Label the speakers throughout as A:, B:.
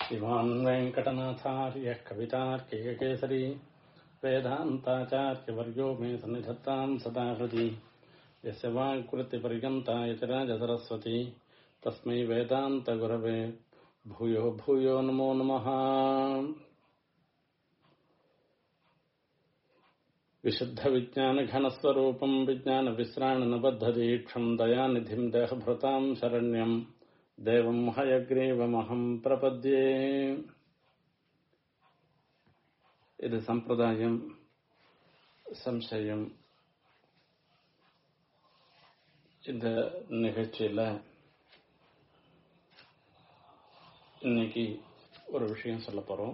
A: श्रीमान् वेङ्कटनाथार्यः कवितार्किककेसरी वेदान्ताचार्यवर्यो मे सन्निधत्ताम् सदा हृदि यस्य वाङ्कृतिपर्यन्ता यतिराजसरस्वती तस्मै वेदान्तगुरवे भूयो भूयो नमो नमः विशुद्धविज्ञानघनस्वरूपम् विज्ञानविश्राणनबद्धदीक्षम् दयानिधिम् देहभृताम् शरण्यम् देवम् हयग्रीवमहम् प्रपद्ये இது சம்பிரதாயம் சம்சயம் இந்த நிகழ்ச்சியில இன்னைக்கு ஒரு விஷயம் சொல்ல போறோம்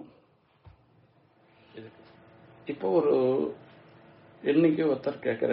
A: இதுக்கு இப்போ ஒரு இன்னைக்கு ஒருத்தர் கேட்கிற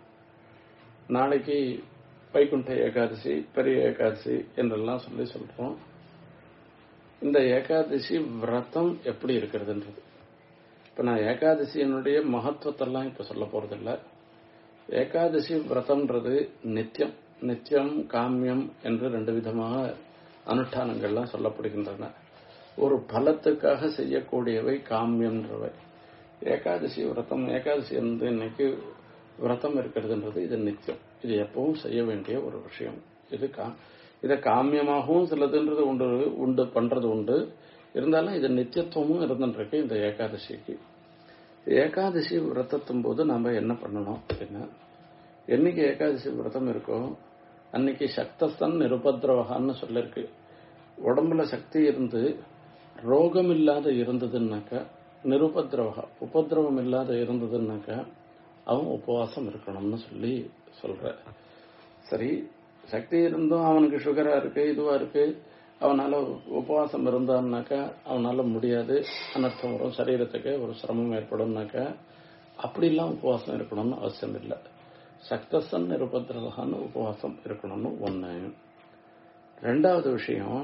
A: நாளைக்கு வைகுண்ட ஏகாதசி பெரிய ஏகாதசி என்றெல்லாம் சொல்லி சொல்றோம் இந்த ஏகாதசி விரதம் எப்படி இருக்கிறதுன்றது இப்ப நான் ஏகாதசியினுடைய மகத்துவத்தெல்லாம் இப்ப சொல்ல போறதில்ல ஏகாதசி விரதம்ன்றது நித்தியம் நித்தியம் காமியம் என்று ரெண்டு விதமாக அனுஷ்டானங்கள்லாம் சொல்லப்படுகின்றன ஒரு பலத்துக்காக செய்யக்கூடியவை காமியம்ன்றவை ஏகாதசி விரதம் ஏகாதசி வந்து இன்னைக்கு விரதம் இருக்கிறதுன்றது இது நித்தியம் இது எப்பவும் செய்ய வேண்டிய ஒரு விஷயம் இது கா இதை காமியமாகவும் சிலதுன்றது உண்டு உண்டு பண்றது உண்டு இருந்தாலும் இது நித்தியத்துவமும் இருந்துருக்கு இந்த ஏகாதசிக்கு ஏகாதசி விரதத்தும் போது நம்ம என்ன பண்ணணும் அப்படின்னா என்னைக்கு ஏகாதசி விரதம் இருக்கோ அன்னைக்கு சக்தஸ்தன் நிருபத்ரவகான்னு சொல்லிருக்கு உடம்புல சக்தி இருந்து ரோகம் இல்லாத இருந்ததுன்னாக்கா நிருபத்ரவகா உபதிரவம் இல்லாத இருந்ததுன்னாக்கா அவன் உபவாசம் இருக்கணும்னு சொல்லி சொல்ற சரி சக்தி இருந்தும் அவனுக்கு சுகரா இருக்கு இதுவா இருக்கு அவனால உபவாசம் இருந்தான்னாக்கா அவனால முடியாது அனர்த்தம் வரும் சரீரத்துக்கு ஒரு சிரமம் ஏற்படும்னாக்கா அப்படிலாம் உபவாசம் இருக்கணும்னு அவசியம் இல்லை சக்தசன் நிருபத்திரகான்னு உபவாசம் இருக்கணும்னு ஒண்ணு ரெண்டாவது விஷயம்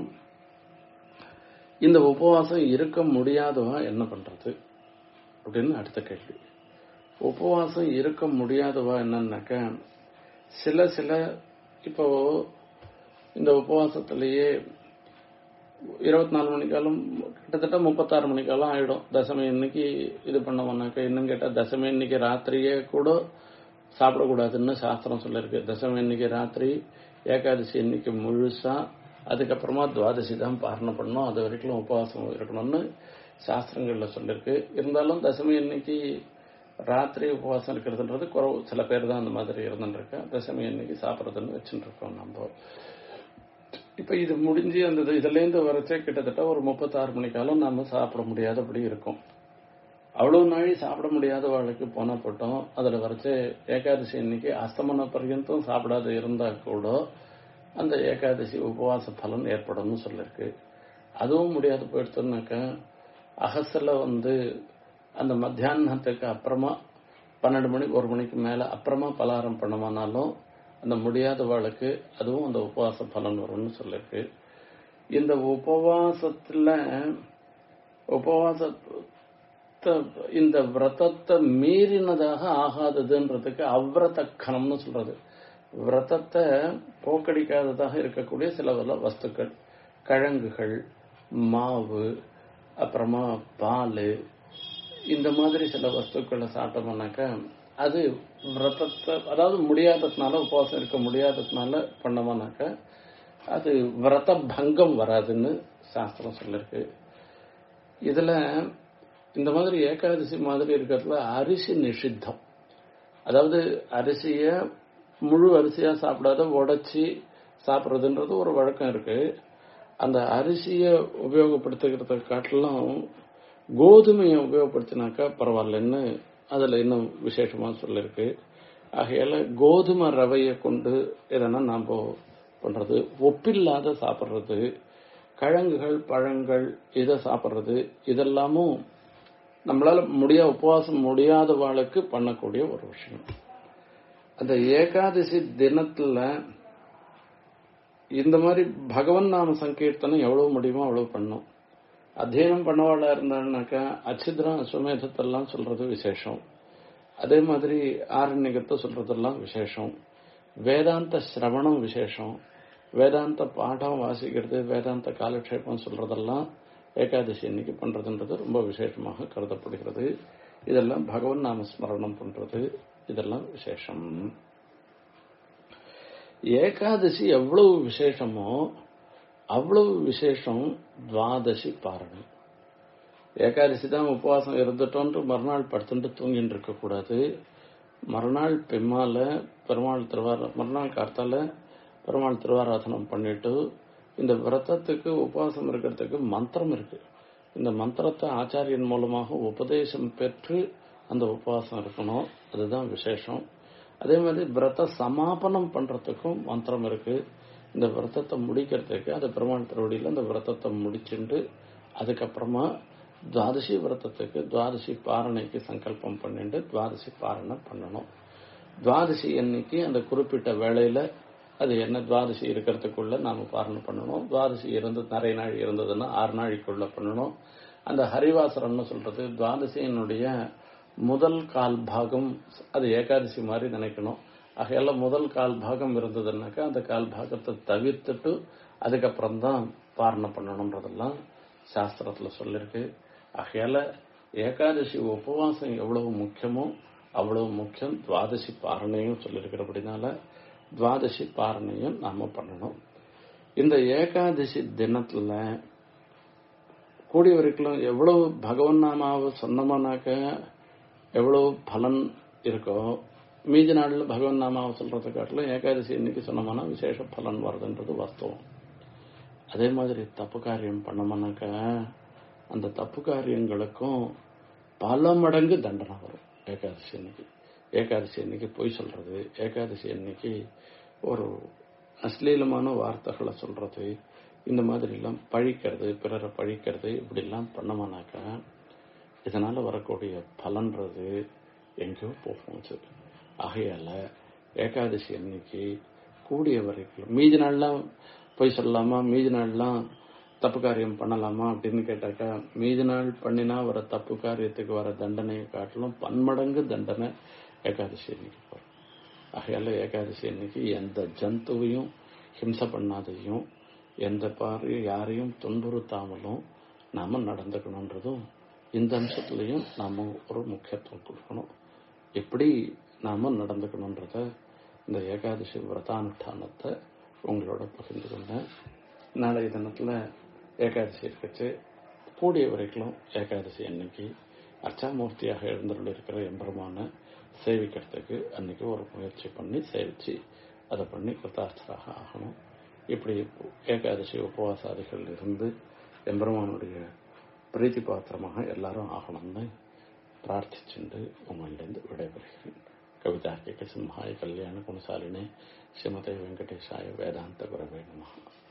A: இந்த உபவாசம் இருக்க முடியாதவன் என்ன பண்றது அப்படின்னு அடுத்த கேள்வி உபவாசம் இருக்க முடியாதவா என்னன்னாக்க சில சில இப்போ இந்த உபவாசத்திலேயே இருபத்தி நாலு மணிக்காலம் கிட்டத்தட்ட முப்பத்தாறு மணிக்காலம் ஆயிடும் தசமி இன்னைக்கு இது பண்ணோம்னாக்க இன்னும் கேட்டால் தசமி இன்னைக்கு ராத்திரியே கூட சாப்பிடக்கூடாதுன்னு சாஸ்திரம் சொல்லியிருக்கு தசமி இன்னைக்கு ராத்திரி ஏகாதசி இன்னைக்கு முழுசா அதுக்கப்புறமா துவாதசி தான் பாரணம் பண்ணணும் அது வரைக்கும் உபவாசம் இருக்கணும்னு சாஸ்திரங்கள்ல சொல்லியிருக்கு இருந்தாலும் தசமி இன்னைக்கு ராத்திரி உபவாசம் இருக்கிறதுன்றது குறவு சில பேர் தான் அந்த மாதிரி இருந்துருக்கு தசமி இன்னைக்கு சாப்பிட்றதுன்னு வச்சுட்டு இருக்கோம் நம்ம இப்ப இது முடிஞ்சு அந்த இதுலேருந்து வரைச்சே கிட்டத்தட்ட ஒரு முப்பத்தாறு மணி காலம் நாம சாப்பிட முடியாதபடி இருக்கும் அவ்வளவு நாளை சாப்பிட முடியாத வாழ்க்கை போன போட்டோம் அதுல வரைச்சே ஏகாதசி இன்னைக்கு அஸ்தமன பர்யந்தம் சாப்பிடாத இருந்தா கூட அந்த ஏகாதசி உபவாச பலன் ஏற்படும்னு சொல்லிருக்கு அதுவும் முடியாது போயிடுச்சுனாக்க அகசில் வந்து அந்த மத்தியானத்துக்கு அப்புறமா பன்னெண்டு மணி ஒரு மணிக்கு மேல அப்புறமா பலகாரம் பண்ணமானாலும் அந்த முடியாத வாழ்க்கை அதுவும் அந்த உபவாச பலன் வரும்னு சொல்லிருக்கு இந்த உபவாசத்துல உபவாச இந்த விரதத்தை மீறினதாக ஆகாததுன்றதுக்கு அவ்ரத கணம்னு சொல்றது விரதத்தை போக்கடிக்காததாக இருக்கக்கூடிய சில பல வஸ்துக்கள் கிழங்குகள் மாவு அப்புறமா பால் இந்த மாதிரி சில வஸ்துக்களை சாப்பிட்டோம்னாக்கா அது விரதத்தை அதாவது முடியாததுனால உபவாசம் இருக்க முடியாததுனால பண்ணோம்னாக்கா அது விரத பங்கம் வராதுன்னு சாஸ்திரம் சொல்லிருக்கு இதுல இந்த மாதிரி ஏகாதசி மாதிரி இருக்கிறதுல அரிசி நிஷித்தம் அதாவது அரிசிய முழு அரிசியா சாப்பிடாத உடைச்சி சாப்பிட்றதுன்றது ஒரு வழக்கம் இருக்கு அந்த அரிசியை உபயோகப்படுத்துகிறத காட்டிலும் கோதுமையை உபயோகப்படுத்தினாக்கா பரவாயில்லன்னு அதுல இன்னும் விசேஷமா சொல்லிருக்கு ஆகையால கோதுமை ரவையை கொண்டு எதனா நாம் பண்றது ஒப்பில்லாத சாப்பிட்றது கிழங்குகள் பழங்கள் இதை சாப்பிட்றது இதெல்லாமும் நம்மளால முடியா உபவாசம் முடியாத வாளுக்கு பண்ணக்கூடிய ஒரு விஷயம் அந்த ஏகாதசி தினத்துல இந்த மாதிரி பகவன் நாம சங்கீர்த்தனம் எவ்வளவு முடியுமோ அவ்வளவு பண்ணும் அத்தியனம் பண்ணவாளா இருந்தான்னாக்கா அச்சித்ரம் அஸ்வமேதத்தெல்லாம் சொல்றது விசேஷம் அதே மாதிரி ஆரண்யகத்தை சொல்றதெல்லாம் விசேஷம் வேதாந்த சிரவணம் விசேஷம் வேதாந்த பாடம் வாசிக்கிறது வேதாந்த காலக்ஷேபம் சொல்றதெல்லாம் ஏகாதசி அன்னைக்கு பண்றதுன்றது ரொம்ப விசேஷமாக கருதப்படுகிறது இதெல்லாம் பகவன் நாம ஸ்மரணம் பண்றது இதெல்லாம் விசேஷம் ஏகாதசி எவ்வளவு விசேஷமோ அவ்வளவு விசேஷம் துவாதசி பாரணம் ஏகாதசி தான் உபவாசம் இருந்துட்டோன்ட்டு மறுநாள் படுத்துட்டு தூங்கிட்டு இருக்கக்கூடாது மறுநாள் பெம்மால பெருமாள் திருவார மறுநாள் கார்த்தால பெருமாள் திருவாராதனம் பண்ணிட்டு இந்த விரதத்துக்கு உபவாசம் இருக்கிறதுக்கு மந்திரம் இருக்கு இந்த மந்திரத்தை ஆச்சாரியன் மூலமாக உபதேசம் பெற்று அந்த உபவாசம் இருக்கணும் அதுதான் விசேஷம் அதே மாதிரி விரத சமாபனம் பண்றதுக்கும் மந்திரம் இருக்கு இந்த விரதத்தை முடிக்கிறதுக்கு அது பெருமாள் திருவடியில் அந்த விரதத்தை முடிச்சுட்டு அதுக்கப்புறமா துவாதசி விரதத்துக்கு துவாதசி பாரணைக்கு சங்கல்பம் பண்ணிட்டு துவாதசி பாரணை பண்ணணும் துவாதசி அன்னைக்கு அந்த குறிப்பிட்ட வேளையில அது என்ன துவாதசி இருக்கிறதுக்குள்ள நாம பாரணை பண்ணணும் துவாதசி இருந்து நிறைய நாள் இருந்ததுன்னா ஆறு நாளைக்குள்ள பண்ணணும் அந்த ஹரிவாசரம்னு சொல்றது துவாதசியினுடைய முதல் கால் பாகம் அது ஏகாதசி மாதிரி நினைக்கணும் ஆகையால முதல் கால் பாகம் இருந்ததுன்னாக்கா அந்த கால் பாகத்தை தவிர்த்துட்டு அதுக்கப்புறம் தான் பாரணை பண்ணணுன்றதெல்லாம் சாஸ்திரத்துல சொல்லிருக்கு ஆகையால ஏகாதசி உபவாசம் எவ்வளவு முக்கியமோ அவ்வளவு முக்கியம் துவாதசி பாரணையும் சொல்லியிருக்கிறபடினால துவாதசி பாரணையும் நாம பண்ணணும் இந்த ஏகாதசி தினத்துல கூடிய வரைக்கும் எவ்வளவு பகவன் நாமாவை சொன்னோம்னாக்க எவ்வளவு பலன் இருக்கோ மீதி நாளில் பகவன் நாமாவை சொல்றதை காட்டிலும் ஏகாதசி இன்னைக்கு சொன்னோம்னா விசேஷ பலன் வருதுன்றது வாஸ்தவம் அதே மாதிரி தப்பு காரியம் பண்ணோம்னாக்க அந்த தப்பு காரியங்களுக்கும் பல மடங்கு தண்டனை வரும் ஏகாதசி அன்னைக்கு ஏகாதசி அன்னைக்கு பொய் சொல்றது ஏகாதசி அன்னைக்கு ஒரு அশ্லீலமான வார்த்தைகளை சொல்றது இந்த மாதிரி எல்லாம் பழிக்கிறது பிறரை பழிக்கிறது இப்படிலாம் பண்ணோம்னாக்கா இதனால வரக்கூடிய பலன்றது எங்கேயோ போகும் அது ஆகையால ஏகாதசி அன்னைக்கு கூடிய வரைக்கும் மீதி நாள்லாம் பொய் சொல்லலாமா மீதி நாள்லாம் தப்பு காரியம் பண்ணலாமா அப்படின்னு கேட்டாக்கா மீதி நாள் பண்ணினா வர தப்பு காரியத்துக்கு வர தண்டனையை காட்டிலும் பன்மடங்கு தண்டனை ஏகாதசி அன்னைக்கு வரும் ஆகையால ஏகாதசி அன்னைக்கு எந்த ஜந்துவையும் ஹிம்சை பண்ணாதையும் எந்த பாரு யாரையும் துன்புறுத்தாமலும் நாம நடந்துக்கணுன்றதும் இந்த அம்சத்துலையும் நாம ஒரு முக்கியத்துவம் கொடுக்கணும் எப்படி நாம நடந்துக்கணுன்றத இந்த ஏகாதசி விரதானுஷ்டானத்தை உங்களோட பகிர்ந்து கொண்டேன் நாளைய தினத்துல ஏகாதசி இருக்கச்சு கூடிய வரைக்கும் ஏகாதசி அன்னைக்கு அர்ச்சாமூர்த்தியாக எழுந்தருள் இருக்கிற எம்பெருமான சேவிக்கிறதுக்கு அன்னைக்கு ஒரு முயற்சி பண்ணி சேவிச்சு அதை பண்ணி கிருத்தார்த்தராக ஆகணும் இப்படி ஏகாதசி உபவாசாதிகள் இருந்து எம்பெருமானுடைய பிரீத்தி பாத்திரமாக எல்லாரும் ஆகணும்னு பிரார்த்திச்சுண்டு உங்களிலிருந்து விடைபெறுகிறேன் கவிதார்க்கிக சிம்ஹாய கல்யாண குணசாலினே ஸ்ரீமதே வெங்கடேஷாய வேதாந்த குரவே நமः